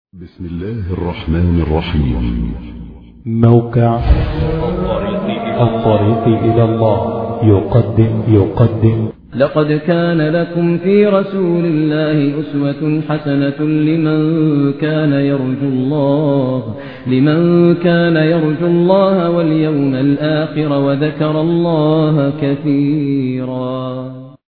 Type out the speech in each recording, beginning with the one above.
بسم الله الرحمن الرحيم موقع الطريق إلى الله يقدم يقدم لقد كان لكم في رسول الله أسوة حسنة لمن كان يرجو الله لمن كان يرجو الله واليوم الآخر وذكر الله كثيرا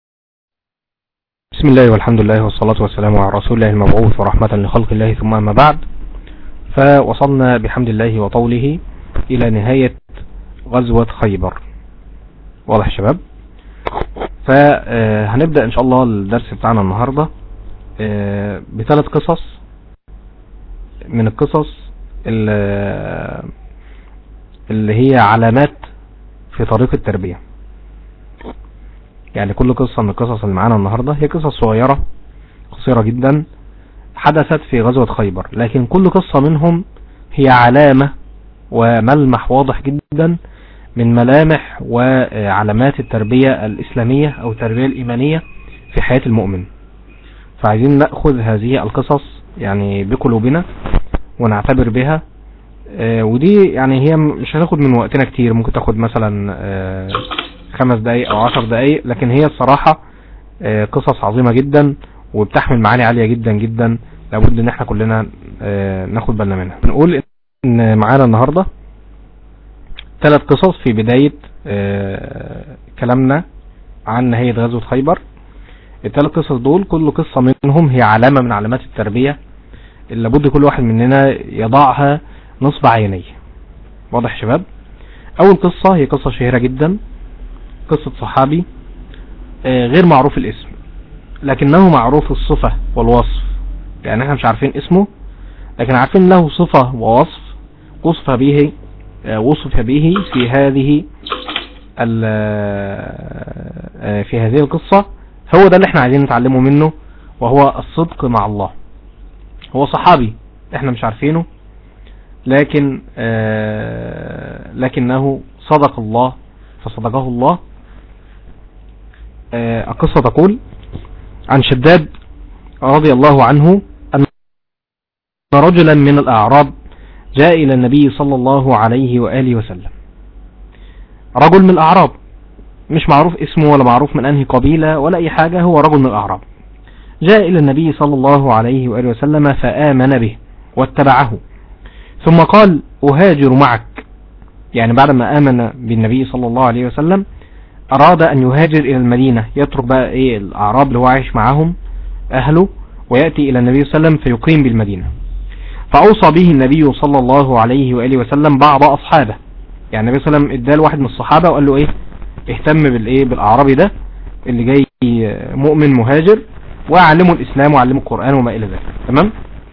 بسم الله والحمد لله والصلاة والسلام على رسول الله المبعوث ورحمة لخلق الله ثم أما بعد فوصلنا بحمد الله وطوله إلى نهاية غزوة خيبر واضح يا شباب فهنبدأ إن شاء الله الدرس بتاعنا النهاردة آه، بثلاث قصص من القصص اللي اللي هي علامات في طريق التربية يعني كل قصة من القصص اللي معانا النهاردة هي قصص صغيرة قصيرة جدا حدثت في غزوة خيبر لكن كل قصة منهم هي علامة وملمح واضح جدا من ملامح وعلامات التربية الإسلامية أو التربية الإيمانية في حياة المؤمن فعايزين نأخذ هذه القصص يعني بقلوبنا ونعتبر بها آه، ودي يعني هي مش هتاخد من وقتنا كتير ممكن تاخد مثلا آه، خمس دقايق او عشر دقايق لكن هي الصراحة آه، قصص عظيمة جدا وبتحمل معاني عالية جدا جدا لابد ان احنا كلنا آه، ناخد بالنا منها نقول ان معانا النهاردة ثلاث قصص في بداية آه، كلامنا عن نهاية غزوة خيبر الثلاث قصص دول كل قصة منهم هي علامة من علامات التربية اللي لابد كل واحد مننا يضعها نصب عينيه واضح يا شباب اول قصة هي قصة شهيرة جدا قصة صحابي آه، غير معروف الاسم لكنه معروف الصفة والوصف يعني احنا مش عارفين اسمه لكن عارفين له صفة ووصف وصف به آه، وصف به في هذه ال- آه، في هذه القصة هو ده اللي احنا عايزين نتعلمه منه وهو الصدق مع الله هو صحابي احنا مش عارفينه لكن آه، لكنه صدق الله فصدقه الله آه، القصة تقول عن شداد رضي الله عنه أن رجلا من الأعراب جاء إلى النبي صلى الله عليه وآله وسلم رجل من الأعراب مش معروف اسمه ولا معروف من أنهي قبيلة ولا أي حاجة هو رجل من الأعراب جاء إلى النبي صلى الله عليه وآله وسلم فآمن به واتبعه ثم قال أهاجر معك يعني بعد ما آمن بالنبي صلى الله عليه وسلم أراد أن يهاجر إلى المدينة يترك بقى إيه الأعراب اللي هو عايش معاهم أهله ويأتي إلى النبي صلى الله عليه وسلم فيقيم بالمدينة فأوصى به النبي صلى الله عليه وآله وسلم بعض أصحابه يعني النبي صلى الله عليه وسلم اداه لواحد من الصحابة وقال له إيه اهتم بالإيه بالأعرابي ده اللي جاي مؤمن مهاجر وأعلمه الإسلام وأعلمه القرآن وما إلى ذلك تمام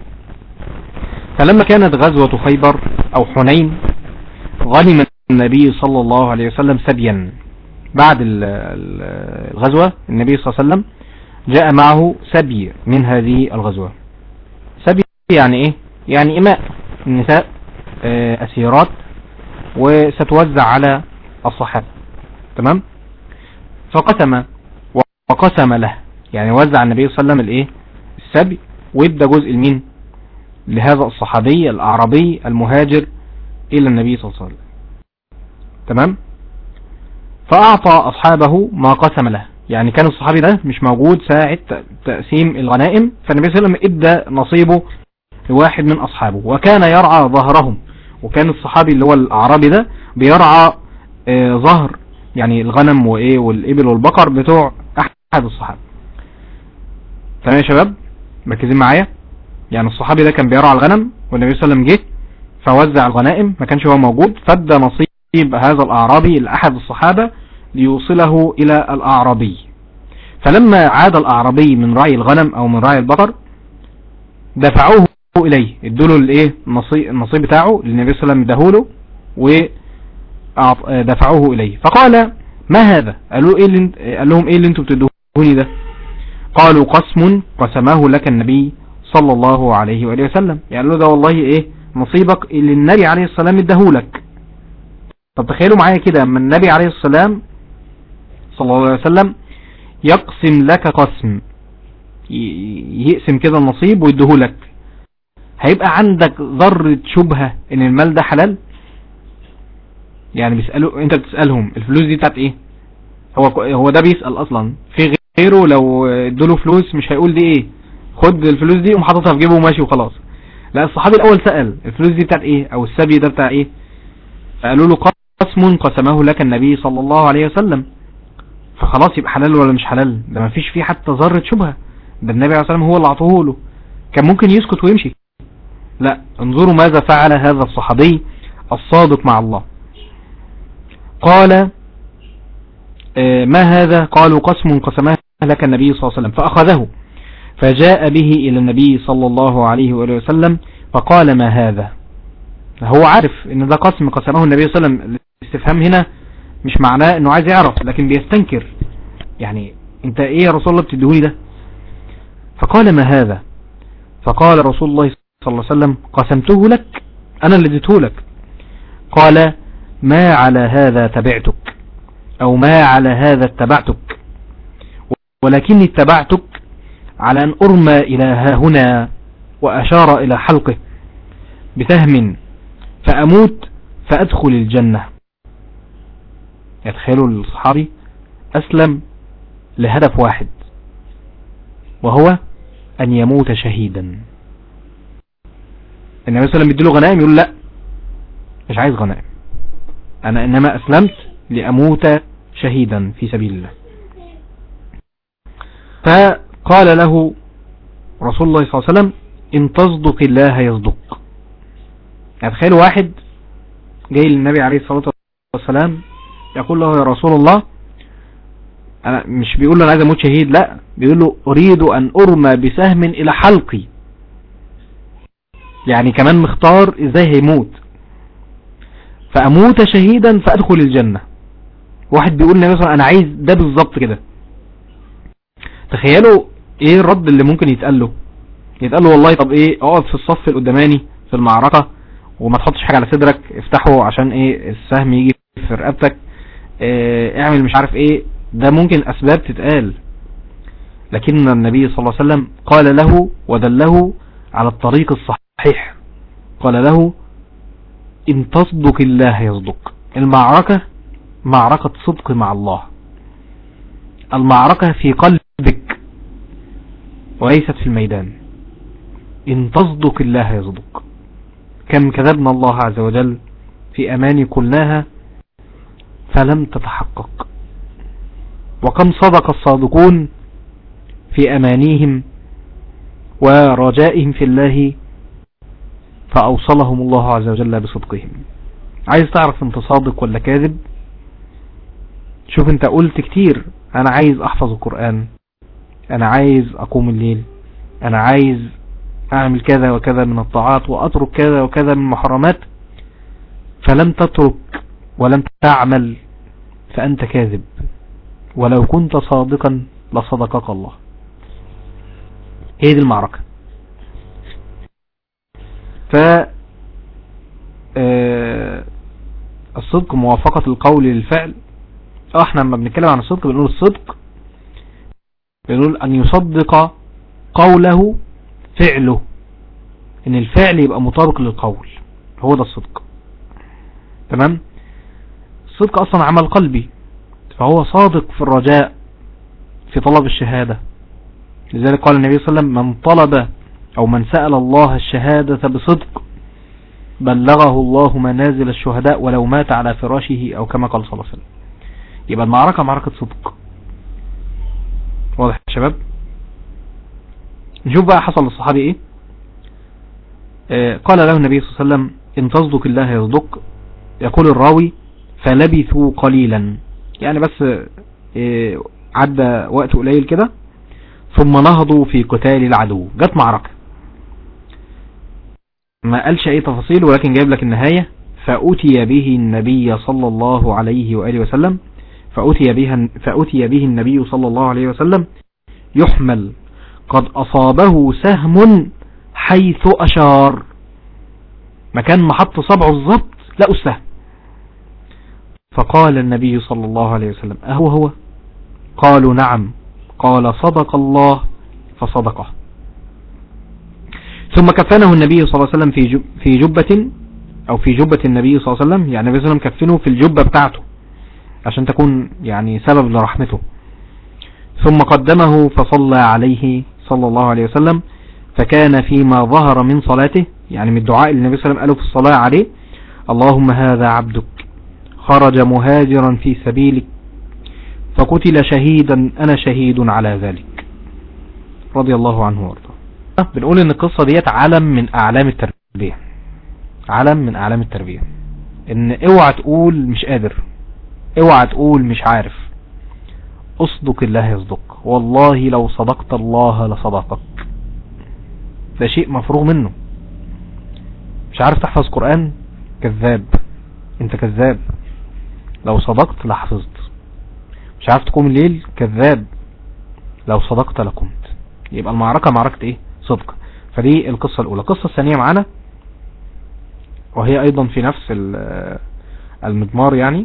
فلما كانت غزوة خيبر أو حنين غنم النبي صلى الله عليه وسلم سبيا بعد ال- ال- الغزوة النبي صلى الله عليه وسلم جاء معه سبي من هذه الغزوة سبي يعني ايه يعني اماء النساء آه، اسيرات وستوزع على الصحابة تمام فقسم وقسم له يعني وزع النبي صلى الله عليه وسلم الايه السبي وادى جزء لمين لهذا الصحابي الاعرابي المهاجر الى النبي صلى الله عليه وسلم تمام فأعطى أصحابه ما قسم له يعني كان الصحابي ده مش موجود ساعة ت- تقسيم الغنائم فالنبي صلى الله عليه وسلم ادى نصيبه لواحد من أصحابه وكان يرعى ظهرهم وكان الصحابي اللي هو الأعرابي ده بيرعى آه، ظهر يعني الغنم وإيه والإبل والبقر بتوع أحد الصحابة تمام يا شباب مركزين معايا يعني الصحابي ده كان بيرعى الغنم والنبي صلى الله عليه وسلم جه فوزع الغنائم ما كانش هو موجود فادى نصيب هذا الأعرابي لأحد الصحابة ليوصله إلى الأعرابي فلما عاد الأعرابي من رعي الغنم أو من رعي البقر دفعوه إليه ادوله الايه النصيب, النصيب بتاعه للنبي صلى الله عليه وسلم اداهوله ودفعوه إليه فقال ما هذا قالوا إيه اللي انت- قال لهم ايه اللي انتوا بتدوهوني ده قالوا قسم قسمه لك النبي صلى الله عليه وآله وسلم يعني له ده والله ايه نصيبك اللي النبي عليه السلام اداهولك طب تخيلوا معايا كده اما النبي عليه السلام صلى الله عليه وسلم يقسم لك قسم ي- يقسم كده النصيب ويديهولك هيبقى عندك ذرة شبهة ان المال ده حلال يعني بيسألوا انت بتسألهم الفلوس دي بتاعت ايه هو هو ده بيسأل اصلا في غيره لو ادوله فلوس مش هيقول دي ايه خد الفلوس دي وم حاططها في جيبه وماشي وخلاص لا الصحابي الاول سأل الفلوس دي بتاعت ايه او السبي ده بتاع ايه فقالوا له قسم قسمه لك النبي صلى الله عليه وسلم فخلاص يبقى حلال ولا مش حلال ده ما فيش فيه حتى ذرة شبهة ده النبي عليه الصلاة والسلام هو اللي عطوه له كان ممكن يسكت ويمشي لا انظروا ماذا فعل هذا الصحابي الصادق مع الله قال آه، ما هذا قالوا قسم قسمه لك النبي صلى الله عليه وسلم فأخذه فجاء به إلى النبي صلى الله عليه وآله وسلم فقال ما هذا هو عارف ان ده قسم قسمه النبي صلى الله عليه وسلم الاستفهام هنا مش معناه انه عايز يعرف لكن بيستنكر يعني انت ايه يا رسول الله بتديهولي ده فقال ما هذا فقال رسول الله صلى الله عليه وسلم قسمته لك انا اللي اديته لك قال ما على هذا تبعتك او ما على هذا اتبعتك ولكني اتبعتك على ان ارمى الى ها هنا واشار الى حلقه بسهم فاموت فادخل الجنة يتخيلوا الصحابي اسلم لهدف واحد وهو ان يموت شهيدا النبي صلى الله عليه وسلم يديله غنائم يقول لا مش عايز غنائم انا انما اسلمت لاموت شهيدا في سبيل الله فقال له رسول الله صلى الله عليه وسلم ان تصدق الله يصدق يعني تخيل واحد جاي للنبي عليه الصلاة والسلام يقول له يا رسول الله أنا مش بيقول له أنا عايز أموت شهيد لا بيقول له أريد أن أرمى بسهم إلى حلقي يعني كمان مختار إزاي هيموت فأموت شهيدا فأدخل الجنة واحد بيقول لي مثلا أنا عايز ده بالظبط كده تخيلوا ايه الرد اللي ممكن يتقال له يتقال له والله طب ايه اقعد في الصف القداماني في المعركة وما تحطش حاجة على صدرك افتحه عشان ايه السهم يجي في رقبتك اه اعمل مش عارف ايه ده ممكن اسباب تتقال لكن النبي صلى الله عليه وسلم قال له ودله على الطريق الصحيح قال له ان تصدق الله يصدق المعركة معركة صدق مع الله المعركة في قلبك وليست في الميدان ان تصدق الله يصدق كم كذبنا الله عز وجل في أماني قلناها فلم تتحقق وكم صدق الصادقون في أمانيهم ورجائهم في الله فأوصلهم الله عز وجل بصدقهم عايز تعرف انت صادق ولا كاذب شوف انت قلت كتير انا عايز احفظ القرآن انا عايز اقوم الليل انا عايز اعمل كذا وكذا من الطاعات واترك كذا وكذا من المحرمات فلم تترك ولم تعمل فانت كاذب ولو كنت صادقا لصدقك الله هي دي المعركة ف الصدق موافقة القول للفعل احنا لما بنتكلم عن الصدق بنقول الصدق بنقول ان يصدق قوله فعله ان الفعل يبقى مطابق للقول هو ده الصدق تمام الصدق اصلا عمل قلبي فهو صادق في الرجاء في طلب الشهادة لذلك قال النبي صلى الله عليه وسلم من طلب او من سأل الله الشهادة بصدق بلغه الله منازل الشهداء ولو مات على فراشه او كما قال صلى الله عليه وسلم يبقى المعركة معركة صدق واضح يا شباب نشوف بقى حصل للصحابي ايه آه قال له النبي صلى الله عليه وسلم ان تصدق الله يصدق يقول الراوي فلبثوا قليلا يعني بس آه عدى وقت قليل كده ثم نهضوا في قتال العدو جت معركة ما قالش اي تفاصيل ولكن جايب لك النهاية فأتي به النبي صلى الله عليه وآله وسلم فأتي, بها فأتي به النبي صلى الله عليه وسلم يحمل قد أصابه سهم حيث أشار مكان ما حط صبعه الضبط لقوا السهم فقال النبي صلى الله عليه وسلم أهو هو قالوا نعم قال صدق الله فصدقه ثم كفنه النبي صلى الله عليه وسلم في جب في جبة او في جبة النبي صلى الله عليه وسلم يعني النبي صلى الله عليه وسلم كفنه في الجبة بتاعته عشان تكون يعني سبب لرحمته ثم قدمه فصلى عليه صلى الله عليه وسلم فكان فيما ظهر من صلاته يعني من الدعاء اللي النبي صلى الله عليه وسلم قاله في الصلاة عليه اللهم هذا عبدك خرج مهاجرا في سبيلك فقتل شهيدا أنا شهيد على ذلك رضي الله عنه وارضاه بنقول ان القصة ديت علم من اعلام التربية علم من اعلام التربية ان اوعى تقول مش قادر اوعى تقول مش عارف اصدق الله يصدق والله لو صدقت الله لصدقك ده شيء مفروغ منه مش عارف تحفظ قرآن كذاب انت كذاب لو صدقت لحفظت مش عارف تقوم الليل كذاب لو صدقت لقمت يبقى المعركة معركة ايه صدق فدي القصة الاولى القصة الثانية معانا وهي ايضا في نفس المضمار يعني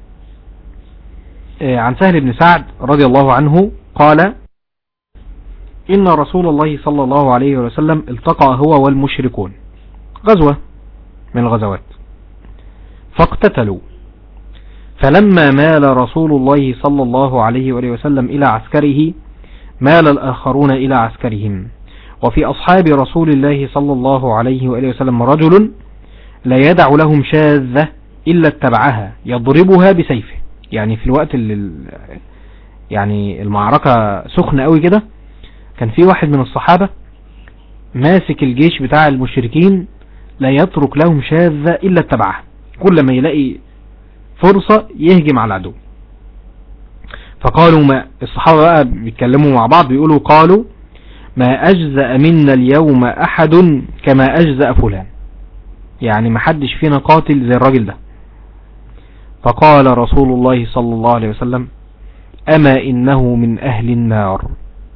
عن سهل بن سعد رضي الله عنه قال إن رسول الله صلى الله عليه وسلم التقى هو والمشركون غزوة من الغزوات فاقتتلوا فلما مال رسول الله صلى الله عليه وسلم إلى عسكره مال الآخرون إلى عسكرهم وفي أصحاب رسول الله صلى الله عليه وآله وسلم رجل لا يدع لهم شاذة إلا اتبعها يضربها بسيفه يعني في الوقت اللي يعني المعركة سخنة قوي كده كان في واحد من الصحابة ماسك الجيش بتاع المشركين لا يترك لهم شاذة إلا اتبعها كل ما يلاقي فرصة يهجم على العدو فقالوا ما الصحابة بقى بيتكلموا مع بعض بيقولوا قالوا ما أجزأ منا اليوم أحد كما أجزأ فلان يعني ما حدش فينا قاتل زي الراجل ده فقال رسول الله صلى الله عليه وسلم أما إنه من أهل النار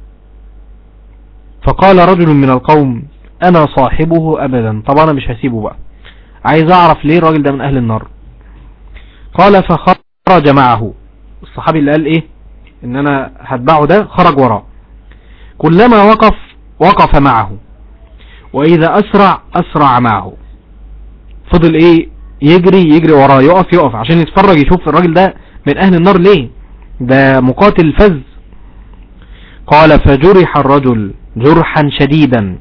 فقال رجل من القوم أنا صاحبه أبدا طب أنا مش هسيبه بقى عايز أعرف ليه الراجل ده من أهل النار قال فخرج معه الصحابي اللي قال إيه إن أنا هتبعه ده خرج وراه كلما وقف وقف معه وإذا أسرع أسرع معه فضل إيه يجري يجري وراه يقف يقف عشان يتفرج يشوف الراجل ده من أهل النار ليه ده مقاتل فز قال فجرح الرجل جرحا شديدا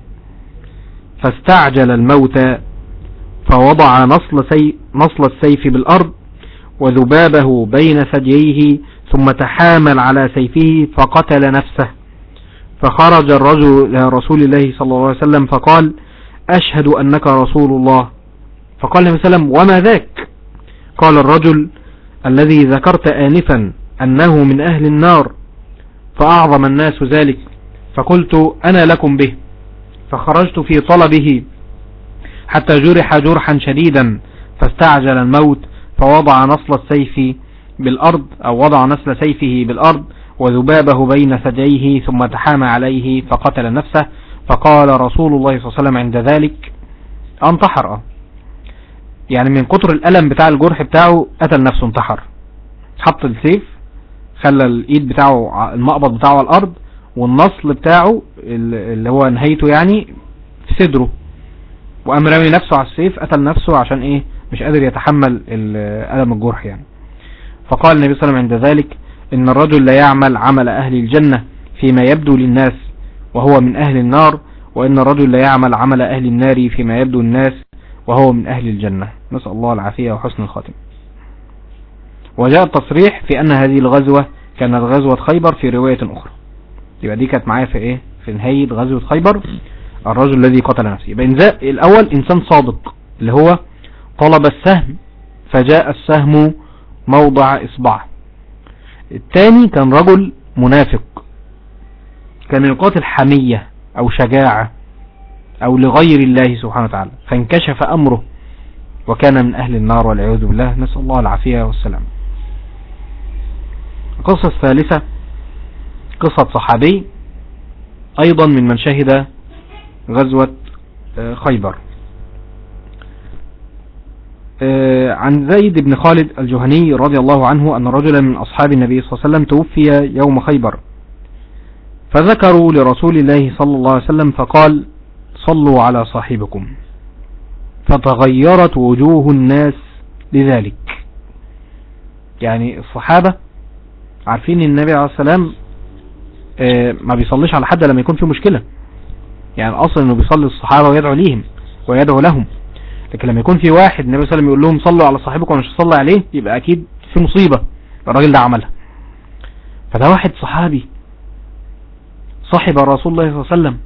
فاستعجل الموت فوضع نصل, سي نصل السيف بالأرض وذبابه بين ثدييه ثم تحامل على سيفه فقتل نفسه فخرج الرجل إلى رسول الله صلى الله عليه وسلم فقال أشهد أنك رسول الله فقال النبي صلى الله عليه وسلم وما ذاك قال الرجل الذي ذكرت آنفا أنه من أهل النار فأعظم الناس ذلك فقلت أنا لكم به فخرجت في طلبه حتى جرح جرحا شديدا فاستعجل الموت فوضع نصل السيف بالأرض أو وضع نصل سيفه بالأرض وذبابه بين ثدييه ثم تحامى عليه فقتل نفسه فقال رسول الله صلى الله عليه وسلم عند ذلك انتحر يعني من كتر الألم بتاع الجرح بتاعه قتل نفسه انتحر حط السيف خلى الايد بتاعه المقبض بتاعه على الارض والنصل بتاعه اللي هو نهايته يعني في صدره وقام رامي نفسه على السيف قتل نفسه عشان ايه مش قادر يتحمل ألم الجرح يعني فقال النبي صلى الله عليه وسلم عند ذلك ان الرجل لا يعمل عمل اهل الجنة فيما يبدو للناس وهو من اهل النار وان الرجل لا يعمل عمل اهل النار فيما يبدو الناس وهو من اهل الجنة نسأل الله العافية وحسن الخاتم وجاء التصريح في ان هذه الغزوة كانت غزوة خيبر في رواية اخرى يبقى دي كانت معايا في ايه في نهاية غزوة خيبر الرجل الذي قتل نفسه يبقى الاول انسان صادق اللي هو طلب السهم فجاء السهم موضع اصبعه الثاني كان رجل منافق كان يقاتل حمية او شجاعة او لغير الله سبحانه وتعالى فانكشف امره وكان من اهل النار والعياذ بالله نسأل الله العافية والسلام القصة الثالثة قصة صحابي ايضا من من شهد غزوة خيبر عن زيد بن خالد الجهني رضي الله عنه أن رجلا من أصحاب النبي صلى الله عليه وسلم توفي يوم خيبر فذكروا لرسول الله صلى الله عليه وسلم فقال صلوا على صاحبكم فتغيرت وجوه الناس لذلك يعني الصحابة عارفين النبي عليه السلام آه، ما بيصليش على حد لما يكون في مشكلة يعني اصلا انه بيصلي الصحابة ويدعو ليهم ويدعو لهم لكن لما يكون في واحد النبي صلى الله عليه وسلم يقول لهم صلوا على صاحبكم ومش تصلي عليه يبقى اكيد في مصيبة الراجل ده عملها فده واحد صحابي صاحب رسول الله صلى الله عليه وسلم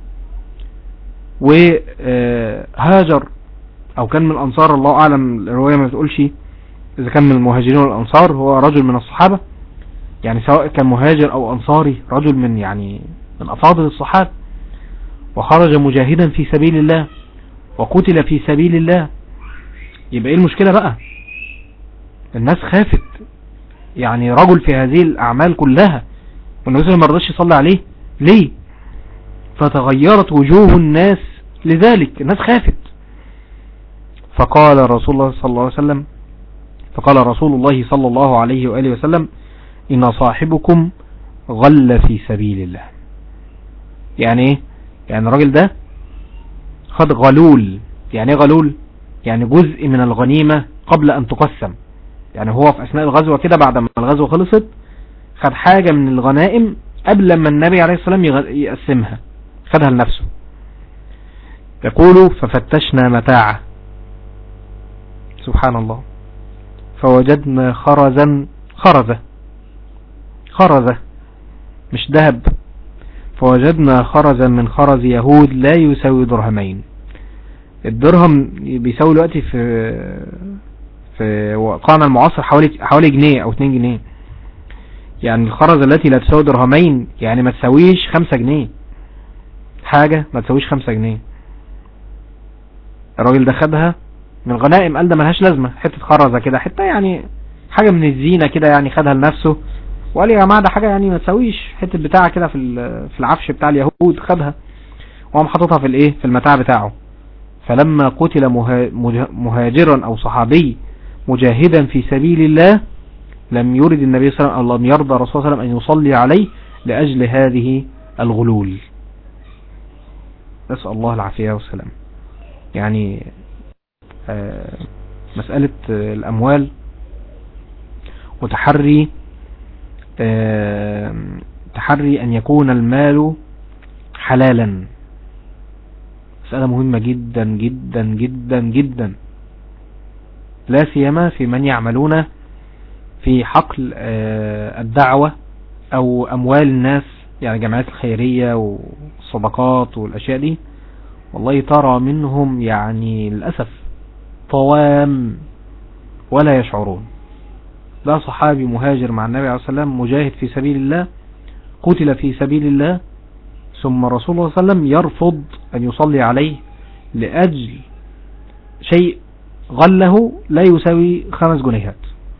وهاجر او كان من الانصار الله اعلم الرواية ما بتقولش اذا كان من المهاجرين والانصار هو رجل من الصحابة يعني سواء كان مهاجر او انصاري رجل من يعني من افاضل الصحابة وخرج مجاهدا في سبيل الله وقتل في سبيل الله يبقى ايه المشكلة بقى الناس خافت يعني رجل في هذه الاعمال كلها والنبي ما رضاش يصلي عليه ليه فتغيرت وجوه الناس لذلك الناس خافت فقال رسول الله صلى الله عليه وسلم فقال رسول الله صلى الله عليه وآله وسلم إن صاحبكم غل في سبيل الله يعني ايه يعني الراجل ده خد غلول يعني ايه غلول يعني جزء من الغنيمة قبل ان تقسم يعني هو في اثناء الغزوة كده بعد ما الغزوة خلصت خد حاجة من الغنائم قبل ما النبي عليه السلام يقسمها خدها لنفسه يقول ففتشنا متاعه سبحان الله فوجدنا خرزا خرزة خرزة مش ذهب فوجدنا خرزا من خرز يهود لا يساوي درهمين الدرهم بيساوي دلوقتي في في وقعنا المعاصر حوالي حوالي جنيه او 2 جنيه يعني الخرز التي لا تساوي درهمين يعني ما تساويش 5 جنيه حاجة ما تساويش 5 جنيه الراجل ده خدها من غنائم قال ده ملهاش لازمة حتة خرزة كده حتة يعني حاجة من الزينة كده يعني خدها لنفسه وقال يا جماعة ده حاجة يعني ما تساويش حتة بتاعة كده في في العفش بتاع اليهود خدها وقام حاططها في الايه في المتاع بتاعه فلما قتل مهاجرا او صحابي مجاهدا في سبيل الله لم يرد النبي صلى الله عليه وسلم لم يرضى الرسول صلى الله عليه وسلم ان يصلي عليه لاجل هذه الغلول نسأل الله العافية والسلام يعني آه مسألة الأموال وتحري آه تحري أن يكون المال حلالا مسألة مهمة جدا جدا جدا جدا لا سيما في من يعملون في حقل آه الدعوة أو أموال الناس يعني جمعيات الخيرية والصدقات والأشياء دي والله ترى منهم يعني للأسف طوام ولا يشعرون ده صحابي مهاجر مع النبي عليه الصلاة والسلام مجاهد في سبيل الله قتل في سبيل الله ثم رسول الله صلى الله عليه وسلم يرفض أن يصلي عليه لأجل شيء غله لا يساوي خمس جنيهات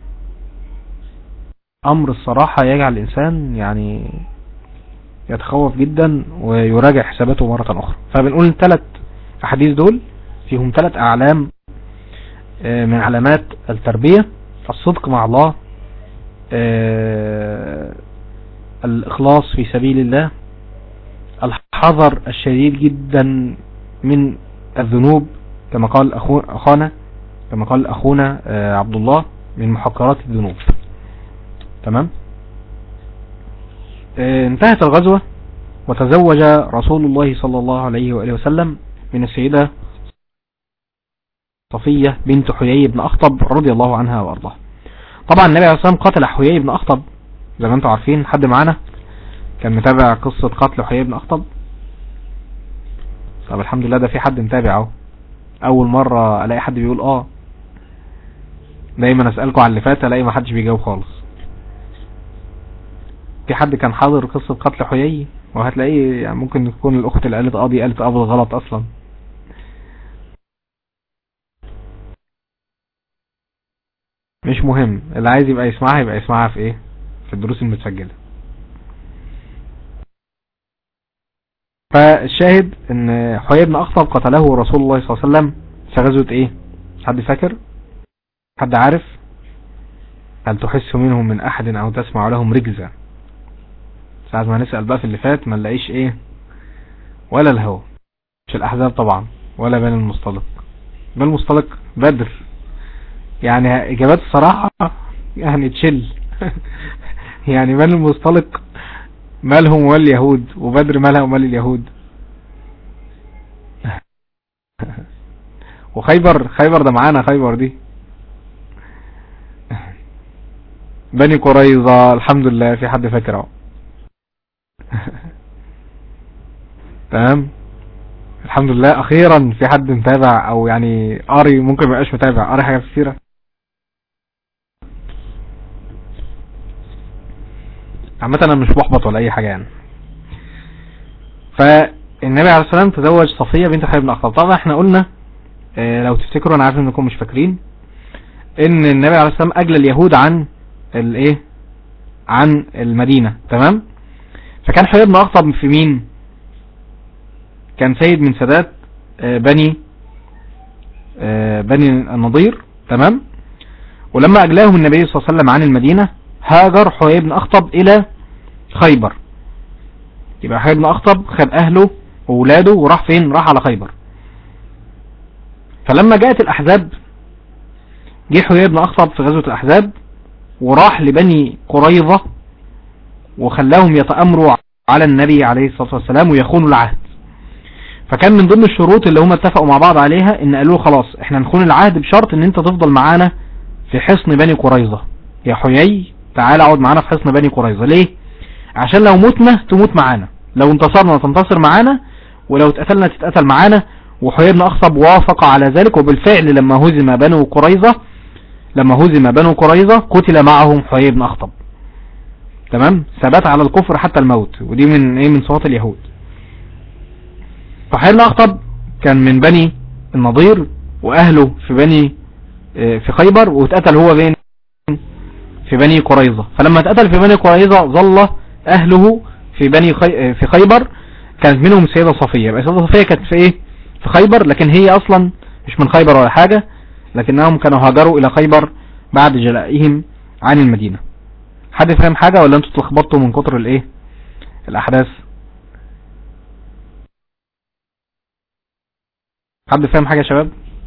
أمر الصراحة يجعل الإنسان يعني يتخوف جدا ويراجع حساباته مرة أخرى فبنقول الثلاث أحاديث دول فيهم ثلاث أعلام من علامات التربية الصدق مع الله الإخلاص في سبيل الله الحذر الشديد جدا من الذنوب كما قال أخونا كما قال أخونا عبد الله من محقرات الذنوب تمام انتهت الغزوة وتزوج رسول الله صلى الله عليه وآله وسلم من السيدة صفية بنت حيي بن أخطب رضي الله عنها وأرضاها طبعا النبي عليه الصلاة والسلام قتل حيي بن أخطب زي ما انتم عارفين حد معانا كان متابع قصة قتل حيي بن أخطب طب الحمد لله ده في حد متابع اهو اول مرة الاقي حد بيقول اه دايما اسألكم على اللي فات الاقي ما حدش بيجاوب خالص في حد كان حاضر قصة قتل حيي وهتلاقيه يعني ممكن تكون الاخت اللي قالت اه دي قالت اه بالغلط اصلا مش مهم اللي عايز يبقى يسمعها يبقى يسمعها في ايه في الدروس المتسجلة فالشاهد ان حيي بن اخطب قتله رسول الله صلى الله عليه وسلم في غزوة ايه حد فاكر حد عارف هل تحس منهم من احد او تسمع لهم رجزة ساعة ما نسأل بقى في اللي فات ما نلاقيش ايه ولا الهوى مش الاحزاب طبعا ولا بني المصطلق بني المصطلق بدر يعني اجابات الصراحة يعني تشل يعني بني المصطلق مالهم ومال اليهود وبدر مالها ومال اليهود وخيبر خيبر ده معانا خيبر دي بني قريظة الحمد لله في حد فاكر اهو تمام الحمد لله اخيرا في حد متابع او يعني قاري ممكن ما يبقاش متابع قاري حاجه في السيره عامه انا مش محبط ولا اي حاجه يعني فالنبي عليه الصلاه والسلام تزوج صفيه بنت حبيب بن اخطب طبعا احنا قلنا اه لو تفتكروا انا عارف انكم مش فاكرين ان النبي عليه الصلاه والسلام اجلى اليهود عن الايه عن المدينه تمام فكان حبيب بن اخطب في مين كان سيد من سادات اه بني اه بني النضير تمام ولما اجلاهم النبي صلى الله عليه وسلم عن المدينة هاجر حوي بن اخطب الى خيبر يبقى حوي بن اخطب خد اهله واولاده وراح فين راح على خيبر فلما جاءت الاحزاب جه حوي بن اخطب في غزوة الاحزاب وراح لبني قريظة وخلاهم يتأمروا على النبي عليه الصلاة والسلام ويخونوا العهد فكان من ضمن الشروط اللي هم اتفقوا مع بعض عليها ان قالوا خلاص احنا نخون العهد بشرط ان انت تفضل معانا في حصن بني قريظة يا حيي تعال اقعد معانا في حصن بني قريظة ليه عشان لو متنا تموت معانا لو انتصرنا تنتصر معانا ولو اتقتلنا تتقتل معانا وحيي بن اخصب وافق على ذلك وبالفعل لما هزم بنو قريظة لما هزم بنو قريظة قتل معهم حيي بن اخطب تمام ثبات على الكفر حتى الموت ودي من ايه من صفات اليهود فحيي بن اخطب كان من بني النضير واهله في بني في خيبر واتقتل هو بين في بني قريظة فلما اتقتل في بني قريظة ظل اهله في بني خي... في خيبر كانت منهم السيدة صفية يبقى السيدة صفية كانت في ايه في خيبر لكن هي اصلا مش من خيبر ولا حاجة لكنهم كانوا هاجروا الى خيبر بعد جلائهم عن المدينة حد فاهم حاجة ولا انتوا تلخبطوا من كتر الايه الاحداث حد فاهم حاجة يا شباب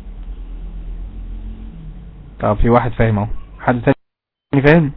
طب في واحد فاهم اهو حد تاني فاهم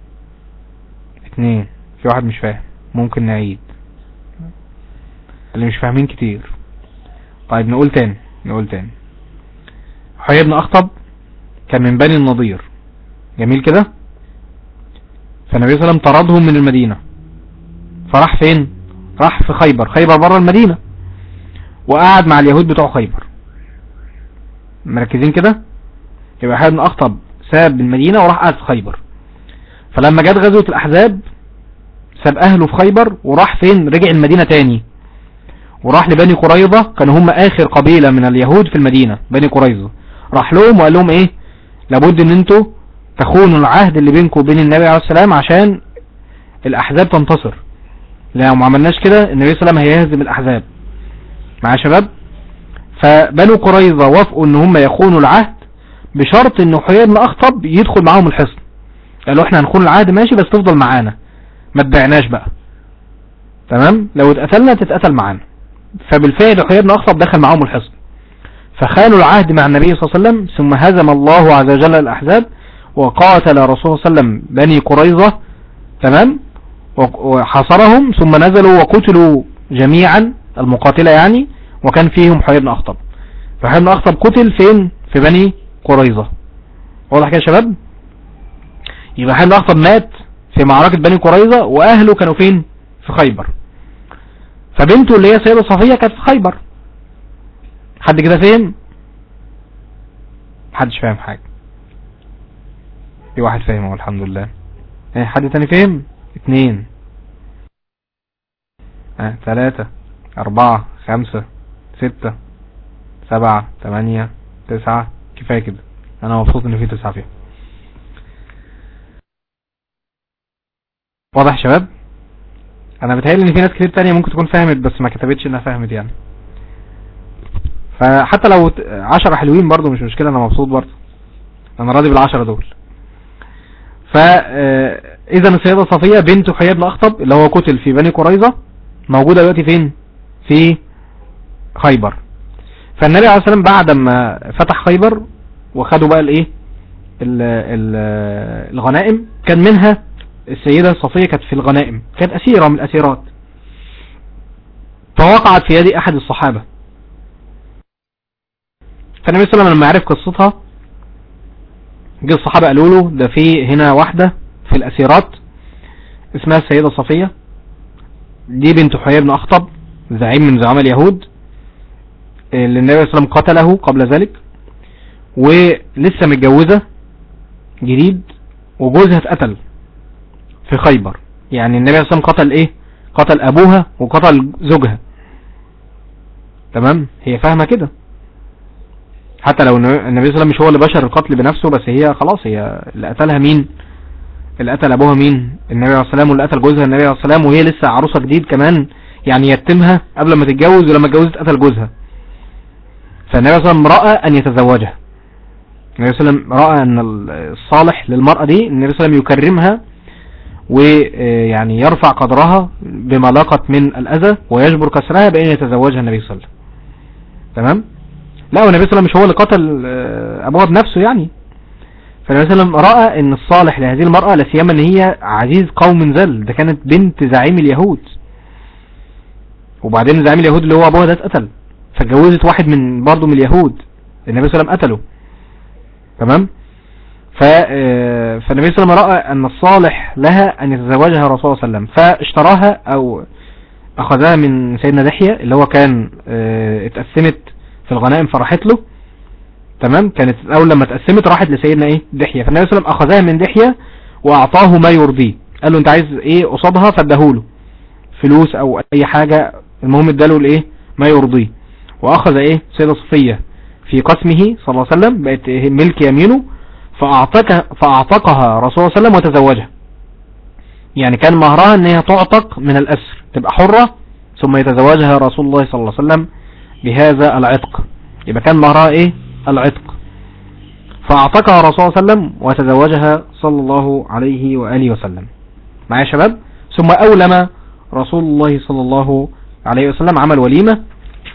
اتنين في واحد مش فاهم ممكن نعيد اللي مش فاهمين كتير طيب نقول تاني نقول تاني حيي بن اخطب كان من بني النضير جميل كده فالنبي صلى الله عليه وسلم طردهم من المدينة فراح فين راح في خيبر خيبر بره المدينة وقعد مع اليهود بتوع خيبر مركزين كده يبقى حيي بن اخطب ساب المدينة وراح قعد في خيبر فلما جت غزوة الاحزاب ساب اهله في خيبر وراح فين رجع المدينة تاني وراح لبني قريظة كانوا هم اخر قبيلة من اليهود في المدينة بني قريظة راح لهم وقال لهم ايه لابد ان انتوا تخونوا العهد اللي بينكم وبين النبي عليه السلام عشان الاحزاب تنتصر لو ما عملناش كده النبي صلى الله عليه وسلم هيهزم الاحزاب مع شباب فبنو قريظة وافقوا ان هم يخونوا العهد بشرط انه حيي بن اخطب يدخل معاهم الحصن قالوا احنا هنخون العهد ماشي بس تفضل معانا ما تبيعناش بقى تمام لو اتقتلنا تتقتل معانا فبالفعل حيي بن اخطب دخل معاهم الحصن فخانوا العهد مع النبي صلى الله عليه وسلم ثم هزم الله عز وجل الاحزاب وقاتل رسول الله صلى الله عليه وسلم بني قريظة تمام وحاصرهم ثم نزلوا وقتلوا جميعا المقاتلة يعني وكان فيهم حيي بن اخطب فحيي بن اخطب قتل فين في بني قريظة واضح كده يا شباب يبقى حيي بن اخطب مات في معركة بني قريظة واهله كانوا فين في خيبر فبنته اللي هي سيدة صفية كانت في خيبر حد كده فهم محدش فاهم حاجة في واحد فاهم اهو الحمد لله ايه حد تاني فهم اتنين اه تلاتة اربعة خمسة ستة سبعة تمانية تسعة كفاية كده انا مبسوط ان في تسعة فيها واضح يا شباب انا بتهيألي ان في ناس كتير تانية ممكن تكون فهمت بس ما كتبتش انها فهمت يعني فحتى لو عشرة حلوين برضو مش مشكلة انا مبسوط برضو انا راضي بالعشرة دول فاذا السيدة صفية بنت حيي بن اخطب اللي هو قتل في بني قريظة موجودة دلوقتي فين في خيبر فالنبي عليه الصلاة والسلام بعد ما فتح خيبر وخدوا بقى الايه ال- ال- الغنائم كان منها السيدة صفية كانت في الغنائم كانت أسيرة من الأسيرات فوقعت في يد أحد الصحابة فالنبي صلى الله عليه وسلم لما عرف قصتها جه الصحابة قالوا له ده في هنا واحدة في الأسيرات اسمها السيدة صفية دي بنت حيي بن أخطب زعيم من زعماء اليهود اللي النبي صلى الله عليه وسلم قتله قبل ذلك ولسه متجوزة جديد وجوزها اتقتل في خيبر يعني النبي صلى الله عليه وسلم قتل ايه قتل ابوها وقتل زوجها تمام هي فاهمة كده حتى لو النبي صلى الله عليه وسلم مش هو اللي بشر القتل بنفسه بس هي خلاص هي اللي قتلها مين اللي قتل ابوها مين النبي عليه الصلاه والسلام واللي قتل جوزها النبي عليه الصلاه والسلام وهي لسه عروسه جديد كمان يعني يتمها قبل ما تتجوز ولما اتجوزت قتل جوزها فالنبي صلى الله عليه وسلم راى ان يتزوجها النبي صلى الله عليه وسلم راى ان الصالح للمراه دي النبي صلى الله عليه وسلم يكرمها ويعني يرفع قدرها بما لاقت من الاذى ويجبر كسرها بان يتزوجها النبي صلى الله عليه وسلم تمام لا والنبي صلى الله عليه وسلم مش هو اللي قتل آه، ابوها بنفسه يعني فالنبي صلى الله عليه وسلم رأى ان الصالح لهذه المرأة لا سيما ان هي عزيز قوم ذل ده كانت بنت زعيم اليهود وبعدين زعيم اليهود اللي هو ابوها ده اتقتل فاتجوزت واحد من برضه من اليهود النبي صلى الله عليه وسلم قتله تمام ف آه، فالنبي صلى الله عليه وسلم رأى ان الصالح لها ان يتزوجها الرسول صلى الله عليه وسلم فاشتراها او اخذها من سيدنا دحية اللي هو كان آه، اتقسمت في الغنائم فراحت له تمام كانت اول لما اتقسمت راحت لسيدنا ايه دحية فالنبي صلى الله عليه وسلم اخذها من دحية واعطاه ما يرضيه قال له انت عايز ايه قصادها فاداهوله فلوس او اي حاجة المهم اداله الايه ما يرضيه واخذ ايه سيدة صفية في قسمه صلى الله عليه وسلم بقت إيه ملك يمينه فاعتقها فاعتقها رسول الله صلى الله عليه وسلم وتزوجها يعني كان مهرها ان هي تعتق من الاسر تبقى حرة ثم يتزوجها رسول الله صلى الله عليه وسلم بهذا العتق يبقى كان مهرها ايه العتق فاعتقها رسول الله صلى الله عليه وسلم وتزوجها صلى الله عليه وآله وسلم معايا يا شباب ثم أولم رسول الله صلى الله عليه وسلم عمل وليمة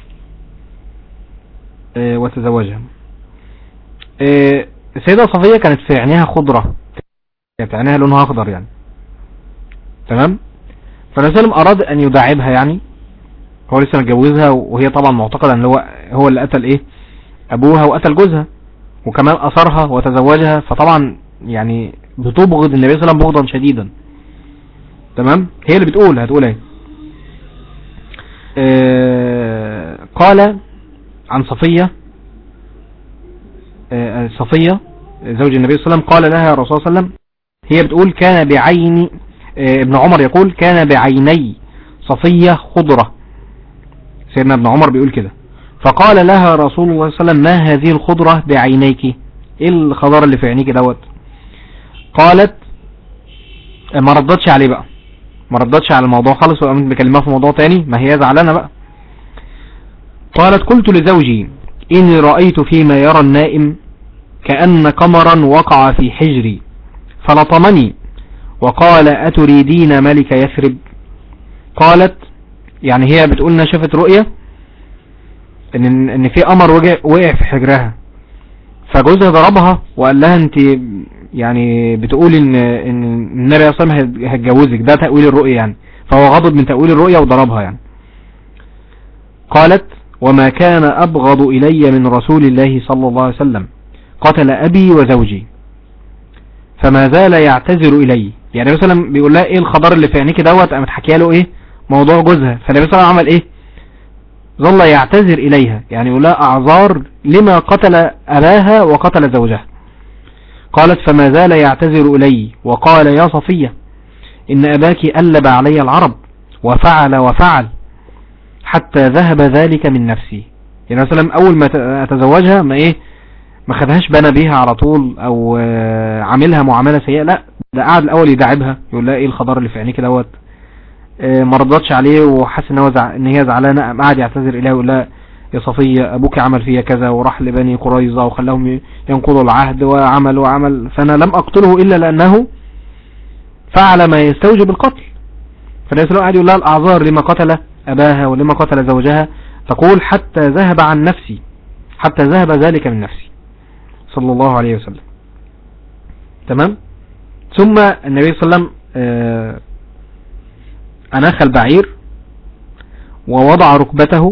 آه، وتزوجها آه، السيدة صفية كانت في عينيها خضرة كانت عينيها لونها أخضر يعني تمام فالنبي صلى الله عليه وسلم أراد أن يداعبها يعني هو لسه متجوزها وهي طبعا معتقدة ان هو هو اللي قتل ايه ابوها وقتل جوزها وكمان اثرها وتزوجها فطبعا يعني بتبغض النبي صلى الله عليه وسلم بغضا شديدا تمام هي اللي بتقول هتقول ايه آه قال عن صفية آه صفية زوج النبي صلى الله عليه وسلم قال لها رسول الله صلى الله عليه وسلم هي بتقول كان بعين آه ابن عمر يقول كان بعيني صفية خضرة سيدنا ابن عمر بيقول كده فقال لها رسول الله صلى الله عليه وسلم ما هذه الخضرة بعينيك ايه الخضار اللي في عينيك دوت قالت ما ردتش عليه بقى ما ردتش على الموضوع خالص وقامت بكلمها في موضوع تاني ما هي زعلانة بقى قالت قلت لزوجي إني رأيت فيما يرى النائم كأن قمرا وقع في حجري فلطمني وقال أتريدين ملك يثرب قالت يعني هي بتقول انها شافت رؤية ان ان في قمر وجع- وقع في حجرها فجوزها ضربها وقال لها انت يعني بتقولي ان ان النبي صلى الله عليه وسلم هيتجوزك ده تأويل الرؤية يعني فهو غضب من تأويل الرؤية وضربها يعني قالت وما كان أبغض إلي من رسول الله صلى الله عليه وسلم قتل أبي وزوجي فما زال يعتذر إلي يعني مثلا بيقول لها ايه الخضار اللي في عينيك دوت قامت حكيها له ايه موضوع جوزها فالنبي صلى الله عليه وسلم عمل ايه ظل يعتذر اليها يعني يقول لها اعذار لما قتل اباها وقتل زوجها قالت فما زال يعتذر الي وقال يا صفية ان اباك ألب علي العرب وفعل وفعل حتى ذهب ذلك من نفسي يعني مثلا اول ما ت- اتزوجها ما ايه ما خدهاش بنى بيها على طول او آه، عاملها معاملة سيئة لا ده قعد الاول يداعبها يقول لها ايه الخضار اللي في عينيك دوت آه، ما رضتش عليه وحس ان هو زع... ان هي زعلانه قام قعد يعتذر اليها ويقول لها يا صفيه ابوك عمل فيا كذا وراح لبني قريظه وخلاهم ي- ينقضوا العهد وعمل وعمل فانا لم اقتله الا لانه فعل ما يستوجب القتل فالنبي صلى الله عليه وسلم قعد يقول لها الاعذار لما قتل اباها ولما قتل زوجها تقول حتى ذهب عن نفسي حتى ذهب ذلك من نفسي صلى الله عليه وسلم تمام ثم النبي صلى الله عليه وسلم آه، أناخ البعير ووضع ركبته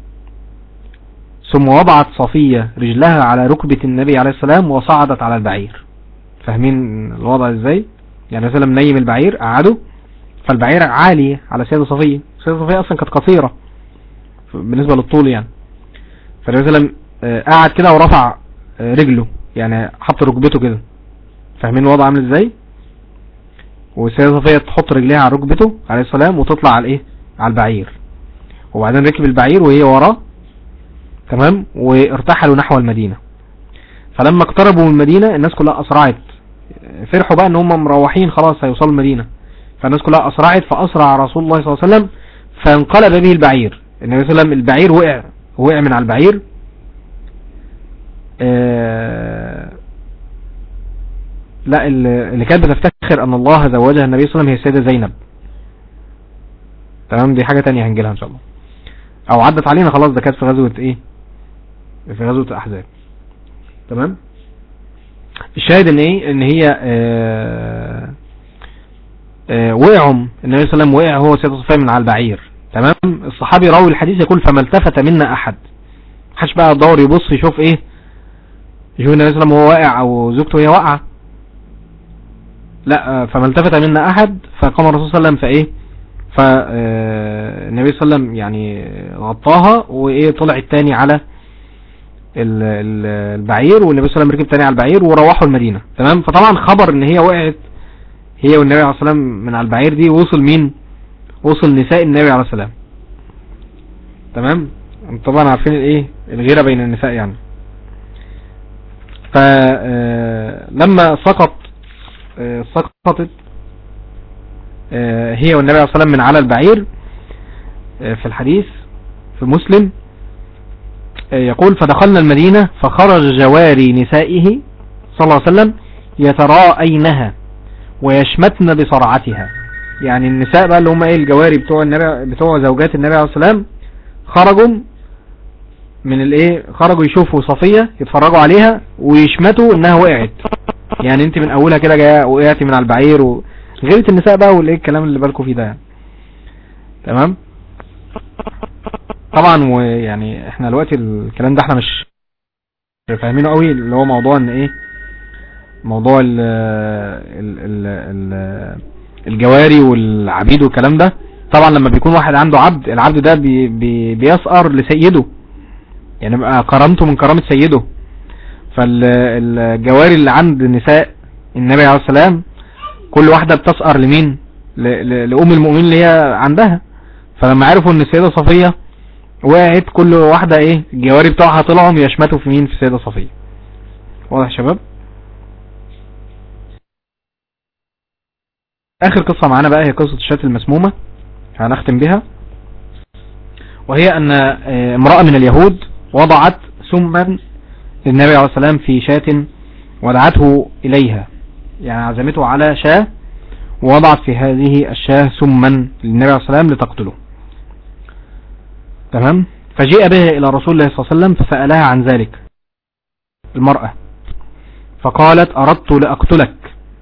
ثم وضعت صفية رجلها على ركبة النبي عليه السلام وصعدت على البعير فاهمين الوضع ازاي يعني مثلا نيم البعير قعده فالبعير عالي على سيدة صفية سيدة صفية اصلا كانت قصيرة بالنسبة للطول يعني فالنبي صلى الله عليه وسلم آه، قعد كده ورفع آه، رجله يعني حط ركبته كده فاهمين الوضع عامل ازاي والسيدة صفية تحط رجليها على ركبته عليه السلام وتطلع على ايه على البعير وبعدين ركب البعير وهي وراه تمام وارتحلوا نحو المدينة فلما اقتربوا من المدينة الناس كلها اسرعت فرحوا بقى ان هم مروحين خلاص هيوصلوا المدينة فالناس كلها اسرعت فاسرع رسول الله صلى الله عليه وسلم فانقلب به البعير النبي صلى الله عليه وسلم البعير وقع وقع من على البعير آه لا اللي كانت بتفتخر ان الله زوجها النبي صلى الله عليه وسلم هي السيدة زينب تمام دي حاجة تانية هنجيلها ان شاء الله او عدت علينا خلاص ده كانت في غزوة ايه في غزوة الاحزاب تمام الشاهد ان ايه ان هي آه آه وقعوا النبي صلى الله عليه وسلم وقع هو سيدة صفية من على البعير تمام الصحابي راوي الحديث يقول فما التفت منا احد محدش بقى يدور يبص يشوف ايه يشوف النبي صلى الله عليه وسلم وهو واقع او زوجته وهي واقعه لا فما التفت منا احد فقام الرسول صلى الله عليه وسلم فايه فالنبي صلى الله عليه وسلم يعني غطاها وايه طلع التاني على البعير والنبي صلى الله عليه وسلم ركب تاني على البعير وروحوا المدينة تمام فطبعا خبر ان هي وقعت هي والنبي عليه الصلاة والسلام من على البعير دي وصل مين وصل نساء النبي عليه السلام تمام طبعا عارفين الايه الغيرة بين النساء يعني فلما سقط سقطت هي والنبي عليه الصلاة والسلام من على البعير في الحديث في مسلم يقول فدخلنا المدينة فخرج جواري نسائه صلى الله عليه وسلم يتراءينها ويشمتن بصرعتها يعني النساء بقى اللي هم ايه الجواري بتوع النبي بتوع زوجات النبي عليه الصلاة والسلام خرجوا من الايه خرجوا يشوفوا صفية يتفرجوا عليها ويشمتوا انها وقعت يعني انت من اولها كده جايه وقعتي من على البعير و... غيرة النساء بقى والايه الكلام اللي بالكم فيه ده يعني. تمام طبعا ويعني احنا دلوقتي الكلام ده احنا مش فاهمينه قوي اللي هو موضوع ان ايه موضوع ال ال ال ال الجواري والعبيد والكلام ده طبعا لما بيكون واحد عنده عبد العبد ده بي بي بيسأر لسيده يعني بقى كرامته من كرامة سيده فالجواري اللي عند نساء النبي عليه السلام كل واحدة بتسأر لمين لأم المؤمنين اللي هي عندها فلما عرفوا ان السيدة صفية وقعت كل واحدة ايه الجواري بتوعها طلعوا يشمتوا في مين في السيدة صفية واضح يا شباب اخر قصة معانا بقى هي قصة الشاة المسمومة هنختم بها وهي ان امرأة من اليهود وضعت سما للنبي عليه السلام في شاة ودعته اليها يعني عزمته على شاة ووضعت في هذه الشاة سما للنبي عليه السلام لتقتله تمام فجيء به إلى رسول الله صلى الله عليه وسلم فسألها عن ذلك المرأة فقالت أردت لأقتلك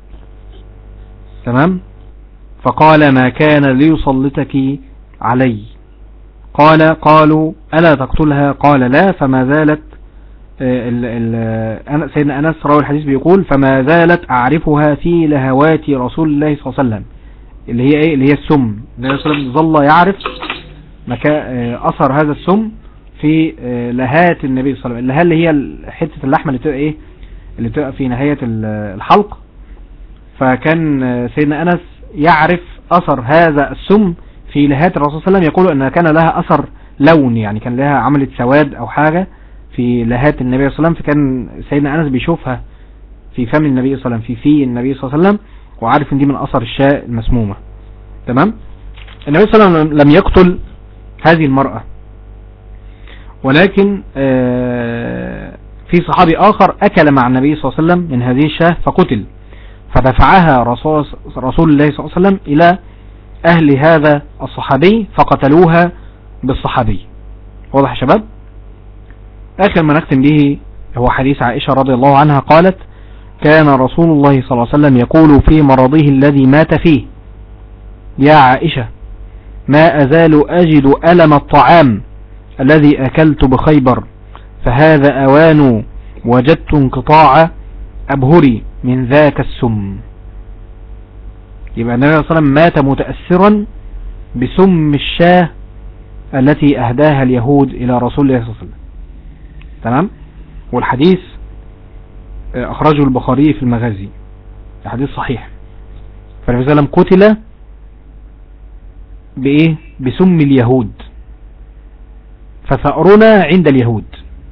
تمام فقال ما كان ليسلطك علي قال قالوا ألا تقتلها قال لا فما زالت ال ال سيدنا أنس راوي الحديث بيقول فما زالت أعرفها في لهوات رسول الله صلى الله عليه وسلم اللي هي ايه اللي هي السم النبي صلى الله عليه وسلم ظل يعرف مكان اثر هذا السم في لهات النبي صلى الله عليه وسلم اللهات اللي هي حتة اللحمة اللي بتبقى ايه اللي بتبقى في نهاية الحلق فكان سيدنا أنس يعرف أثر هذا السم في لهات الرسول صلى الله عليه وسلم يقول أن كان لها أثر لون يعني كان لها عملت سواد أو حاجة في لهات النبي صلى الله عليه وسلم فكان سيدنا أنس بيشوفها في فم النبي صلى الله عليه وسلم في في النبي صلى الله عليه وسلم وعارف ان دي من أثر الشاء المسمومة تمام النبي صلى الله عليه وسلم لم يقتل هذه المرأة ولكن في صحابي آخر أكل مع النبي صلى الله عليه وسلم من هذه الشاة فقتل فدفعها رسول, رسول الله صلى الله عليه وسلم إلى أهل هذا الصحابي فقتلوها بالصحابي واضح يا شباب اخر ما نختم به هو حديث عائشة رضي الله عنها قالت كان رسول الله صلى الله عليه وسلم يقول في مرضه الذي مات فيه يا عائشة ما أزال أجد ألم الطعام الذي أكلت بخيبر فهذا أوان وجدت انقطاع أبهري من ذاك السم يبقى النبي صلى الله عليه وسلم مات متأثرا بسم الشاه التي أهداها اليهود إلى رسول الله صلى الله عليه وسلم تمام والحديث أخرجه البخاري في المغازي الحديث صحيح فالنبي صلى الله عليه وسلم قتل بإيه بسم اليهود فثأرنا عند اليهود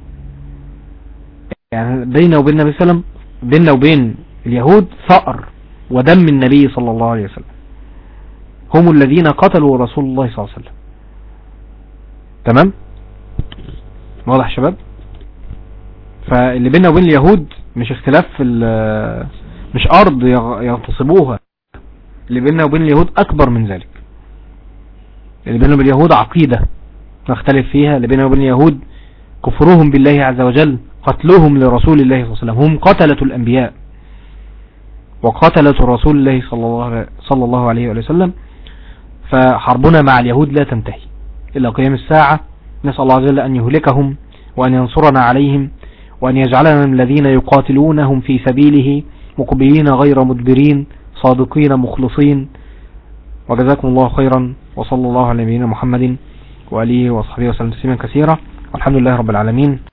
يعني بيننا وبين النبي صلى الله عليه وسلم بيننا وبين اليهود ثأر ودم النبي صلى الله عليه وسلم هم الذين قتلوا رسول الله صلى الله عليه وسلم تمام واضح يا شباب فاللي بيننا وبين اليهود مش اختلاف في مش ارض يغتصبوها اللي بيننا وبين اليهود اكبر من ذلك اللي بيننا وبين اليهود عقيدة نختلف فيها اللي بيننا وبين اليهود كفرهم بالله عز وجل قتلهم لرسول الله صلى الله عليه وسلم هم قتلة الأنبياء وقتلة رسول الله صلى الله, صلى الله عليه وسلم فحربنا مع اليهود لا تنتهي إلى قيام الساعة نسأل الله عز وجل أن يهلكهم وأن ينصرنا عليهم وأن يجعلنا من الذين يقاتلونهم في سبيله مقبلين غير مدبرين صادقين مخلصين وجزاكم الله خيرا وصلى الله على نبينا محمد وآله وصحبه وسلم تسليما كثيرا والحمد لله رب العالمين